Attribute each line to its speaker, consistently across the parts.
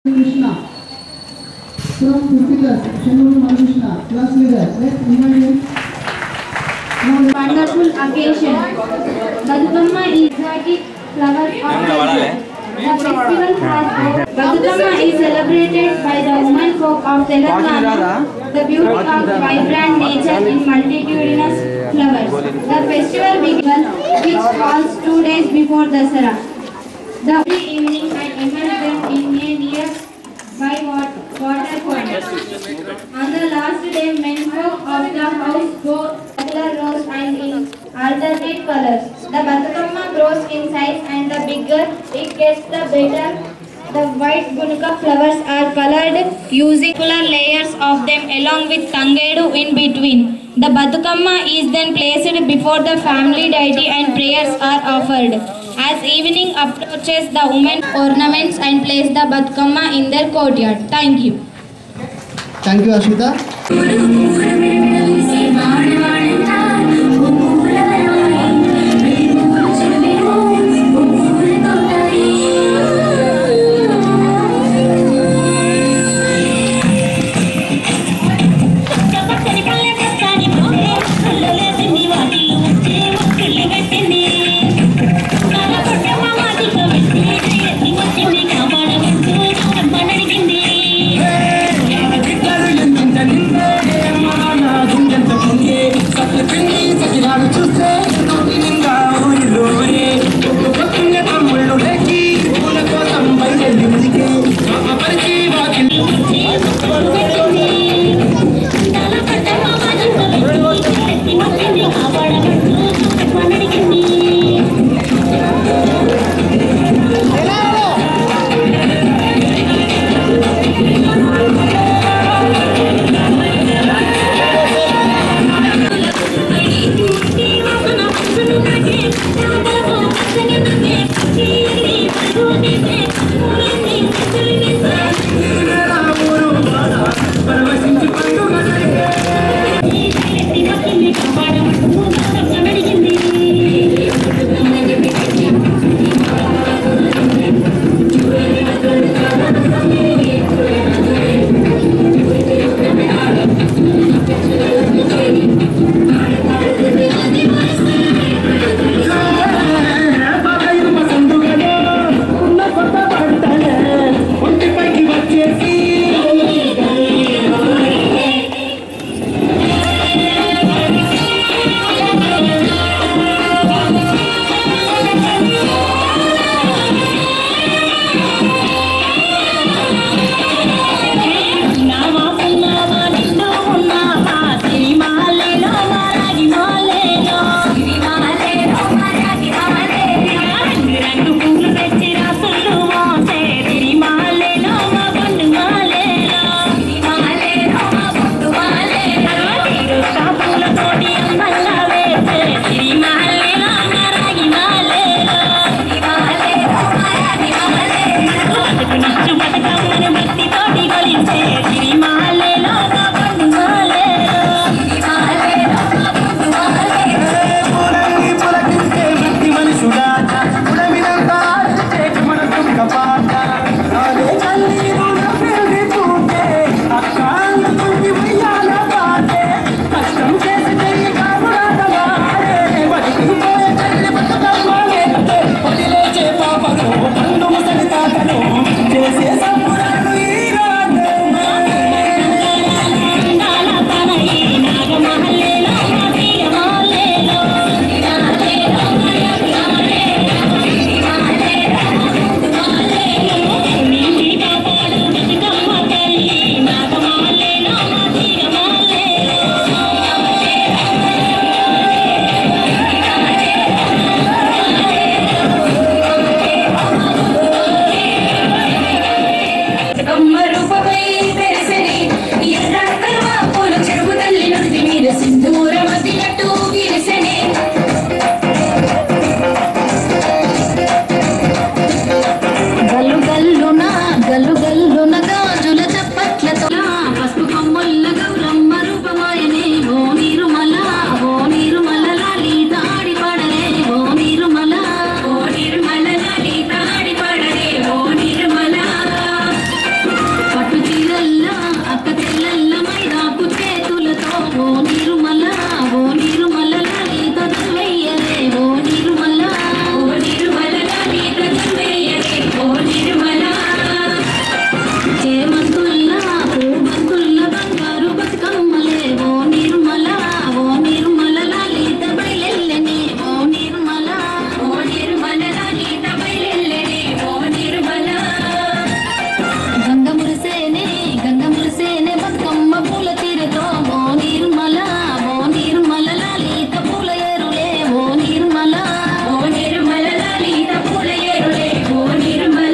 Speaker 1: Krishna. From 50 class, Shanmugam Krishna, class leader. Let's invite him. Now,
Speaker 2: wonderful occasion. Badukama is exotic flower of the year. The festival has Badukama is celebrated by the women folk of Telangana. The beauty of vibrant nature in multitudinous flowers. The festival begins, which falls two days before Dasara. The every evening I immerse them in a nearby wat- water pond. On the last day, men folk of the house go regular rows and in alternate colors. The Batukama grows in size and the bigger it gets, the better. The white gunuka flowers are colored using color layers of them along with tangedu in between. The Batukama is then placed before the family deity and prayers are offered. As evening approaches, the women ornaments and place the Batukama in their courtyard. Thank you.
Speaker 1: thank you, Ashita.
Speaker 3: ఉన్న కొత్త వేయరే ఓ నిర్మల చేమంతుల్లా పూమంతుల్లా బంగారు బతుకమ్మలే ఓ నిర్మల ఓ నిర్మల లలిత బయలెల్లనే ఓ నిర్మల ఓ నిర్మల లలిత బయలెల్లనే ఓ నిర్మల గంగ మురిసేనే గంగ మురిసేనే బతుకమ్మ పూల తీరతో ఓ నిర్మల ఓ నిర్మల లలిత పూల ఏరులే ఓ నిర్మల ఓ నిర్మల లలిత పూల ఏరులే ఓ నిర్మల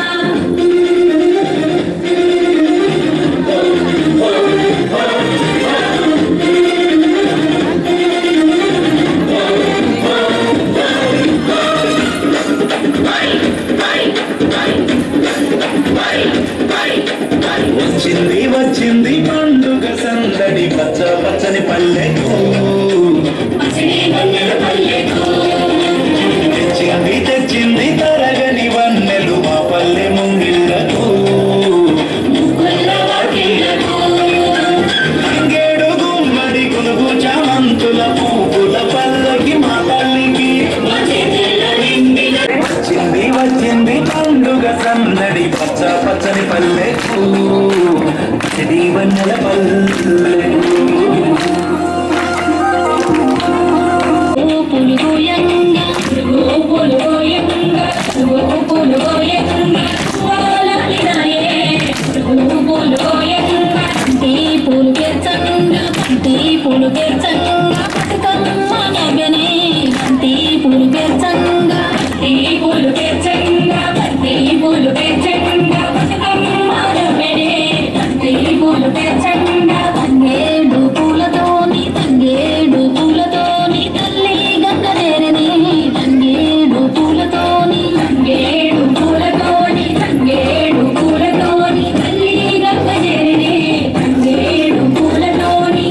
Speaker 4: వచ్చింది వచ్చింది పండుగ సందడి పచ్చ పచ్చని పల్లెకు
Speaker 3: పచ్చని వన్నెల పల్లెకు
Speaker 4: తెచ్చింది తెచ్చింది తరగని వన్నెలు మా పల్లె ముంగిళ్ళకు
Speaker 3: ముగ్గుల వాకిళ్లకు
Speaker 4: అంగేడు గుమ్మడి కొలుగు చామంతుల పువ్వుల పల్లకి మా తల్లికి
Speaker 3: మా చేతుల్లో నిండిన
Speaker 4: వచ్చింది వచ్చింది పండుగ సందడి పచ్చ పచ్చని పల్లెకు చెడి వన్నెల పల్లెకు
Speaker 3: పూలు గోయంగా పూలు గోయంగా పూలు గోయంగా వాలాలినాయే పూలు గోయంగా టీ పూలు పెర్చంగా టీ పూలు పెర్చంగా బతుకమ్మ నవ్యనే టీ పూలు పెర్చంగా టీ పూలు పెర్చంగా టీ పూలు పెర్చంగా బతుకమ్మ నవ్యనే టీ పూలు పెర్చంగా తంగేడు పూలతోని తంగేడు పూలతోని తల్లి గంగదేరని తంగేడు పూలతోని తంగేడు పూలతోని తంగేడు పూలతోని తల్లి గంగదేరని తంగేడు పూలతోని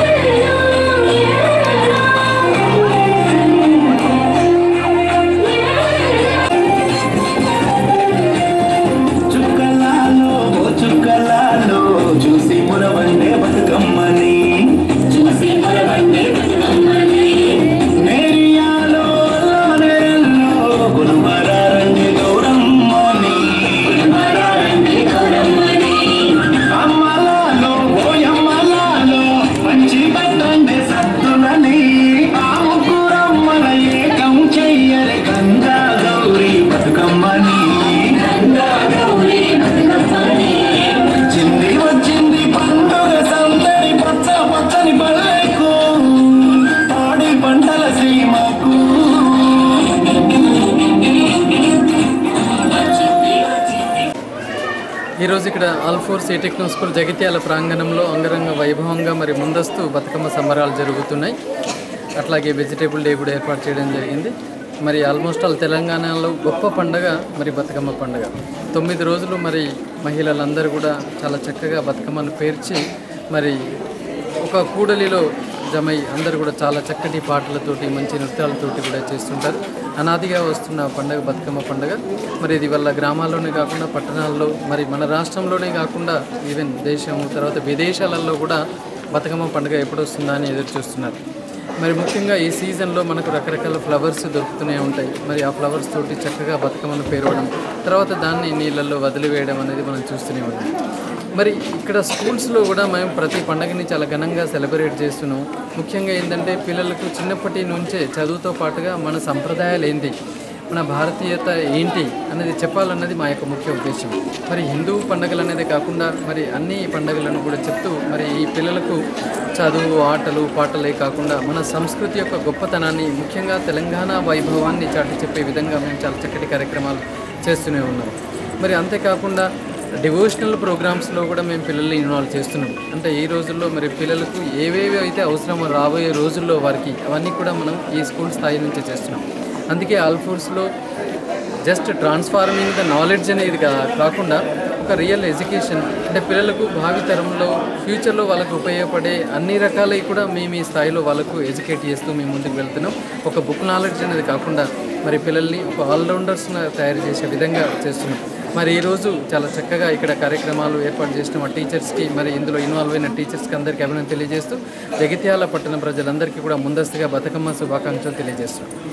Speaker 4: చుక్కలాలో ఓ చుక్కలాలో చూసి మురవండే బతుకమ్మని
Speaker 3: చూసి మొరవండి బతుకమ్మని
Speaker 4: నేరియాలో నేరల్లో గురుమరారండి గౌరమ్మని
Speaker 3: మరారండి గౌరమ్మని
Speaker 4: అమ్మలాలో ఓయమ్మలాలో మంచి పట్టండి సత్తులని ఆ ముగ్గురమ్మల ఏకం చెయ్యరే గంగా గౌరీ బతుకమ్మని
Speaker 3: గంగా గౌరీ బతుకమ్మని
Speaker 4: వచ్చింది వచ్చింది పండుగ సందడి పచ్చ పచ్చని పల్లెకు పాడి పంటల సీమకు
Speaker 5: ఈరోజు ఇక్కడ Alphores techno school Jagtial ప్రాంగణంలో అంగరంగ వైభవంగా మరి ముందస్తు బతుకమ్మ సంబరాలు జరుగుతున్నాయి అట్లాగే వెజిటేబుల్ డే కూడా ఏర్పాటు చేయడం జరిగింది మరి ఆల్మోస్ట్ ఆల్ తెలంగాణలో గొప్ప పండగ మరి బతుకమ్మ పండగ తొమ్మిది రోజులు మరి మహిళలందరూ కూడా చాలా చక్కగా బతుకమ్మను పేర్చి మరి ఒక కూడలిలో జమై అందరూ కూడా చాలా చక్కటి పాటలతోటి మంచి నృత్యాలతోటి కూడా చేస్తుంటారు అనాదిగా వస్తున్న పండగ బతుకమ్మ పండగ మరి ఇది వల్ల గ్రామాల్లోనే కాకుండా పట్టణాల్లో మరి మన రాష్ట్రంలోనే కాకుండా ఈవెన్ దేశం తర్వాత విదేశాలలో కూడా బతుకమ్మ పండుగ ఎప్పుడు వస్తుందా అని ఎదురు చూస్తున్నారు మరి ముఖ్యంగా ఈ సీజన్లో మనకు రకరకాల ఫ్లవర్స్ దొరుకుతూనే ఉంటాయి మరి ఆ ఫ్లవర్స్ తోటి చక్కగా బతుకమ్మను పేరవడం తర్వాత దాన్ని నీళ్ళల్లో వదిలివేయడం అనేది మనం చూస్తూనే ఉన్నాం మరి ఇక్కడ స్కూల్స్లో కూడా మేము ప్రతి పండగని చాలా ఘనంగా సెలబ్రేట్ చేస్తున్నాం ముఖ్యంగా ఏంటంటే పిల్లలకు చిన్నప్పటి నుంచే చదువుతో పాటుగా మన సంప్రదాయాలు ఏంటి మన భారతీయత ఏంటి అనేది చెప్పాలన్నది మా యొక్క ముఖ్య ఉద్దేశం మరి హిందూ పండుగలు అనేది కాకుండా మరి అన్ని పండుగలను కూడా చెప్తూ మరి ఈ పిల్లలకు చదువు ఆటలు పాటలే కాకుండా మన సంస్కృతి యొక్క గొప్పతనాన్ని ముఖ్యంగా తెలంగాణ వైభవాన్ని చాటి చెప్పే విధంగా మేము చాలా చక్కటి కార్యక్రమాలు చేస్తూనే ఉన్నాం మరి అంతేకాకుండా డివోషనల్ ప్రోగ్రామ్స్లో కూడా మేము పిల్లల్ని ఇన్వాల్వ్ చేస్తున్నాం అంటే ఈ రోజుల్లో మరి పిల్లలకు ఏవేవి అయితే అవసరమో రాబోయే రోజుల్లో వారికి అవన్నీ కూడా మనం ఈ స్కూల్ స్థాయి నుంచే చేస్తున్నాం అందుకే ఆల్ఫోర్స్లో జస్ట్ ట్రాన్స్ఫార్మింగ్ ద నాలెడ్జ్ అనేది కా- కాకుండా ఒక రియల్ ఎడ్యుకేషన్ అంటే పిల్లలకు భావితరంలో ఫ్యూచర్లో వాళ్ళకు ఉపయోగపడే అన్ని రకాలవి కూడా మేము ఈ స్థాయిలో వాళ్ళకు ఎడ్యుకేట్ చేస్తూ మేము ముందుకు వెళ్తున్నాం ఒక బుక్ నాలెడ్జ్ అనేది కాకుండా మరి పిల్లల్ని ఒక ఆల్రౌండర్స్ని తయారు చేసే విధంగా చేస్తున్నాం మరి ఈరోజు చాలా చక్కగా ఇక్కడ కార్యక్రమాలు ఏర్పాటు చేసిన మా టీచర్స్కి మరి ఇందులో ఇన్వాల్వ్ అయిన టీచర్స్కి అందరికీ అభినందన తెలియజేస్తూ జగిత్యాల పట్టణ ప్రజలందరికీ కూడా ముందస్తుగా బతుకమ్మ శుభాకాంక్షలు తెలియజేస్తున్నాం